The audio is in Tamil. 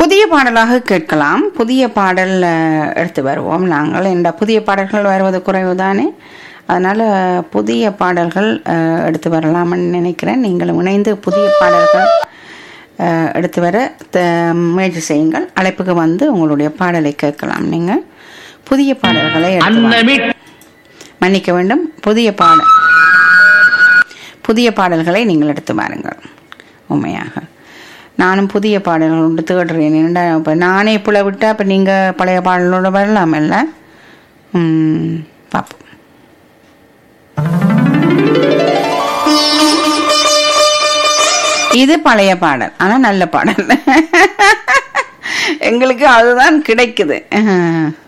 புதிய பாடலாக கேட்கலாம் புதிய பாடல் அஹ், எடுத்து வருவோம் நாங்கள் இந்த புதிய பாடல்கள் வருவது குறைவுதானே அதனால் புதிய பாடல்கள் அஹ், எடுத்து வரலாம்னு நினைக்கிறேன் நீங்களும் இணைந்து புதிய பாடல்கள் அஹ், எடுத்து வர த- முயற்சி செய்யுங்கள் அழைப்புக்கு வந்து உங்களுடைய பாடலை கேட்கலாம் நீங்கள் புதிய பாடல்களை எடுத்து வாருங்கள். அன்னமிட் மன்னிக்க வேண்டும் புதிய பாடல் புதிய பாடல்களை நீங்கள் எடுத்து வாருங்கள் உண்மையாக நானும் புதிய பாடல்கள் உண்டு தேடுறேன் என்னடா இப்போ நானே புல விட்டா இப்போ நீங்கள் பழைய பாடலோட வரலாமல்ல ம், பார்ப்போம் இது பழைய பாடல் ஆனால் நல்ல பாடல் எங்களுக்கு அதுதான் கிடைக்குது அஹ்.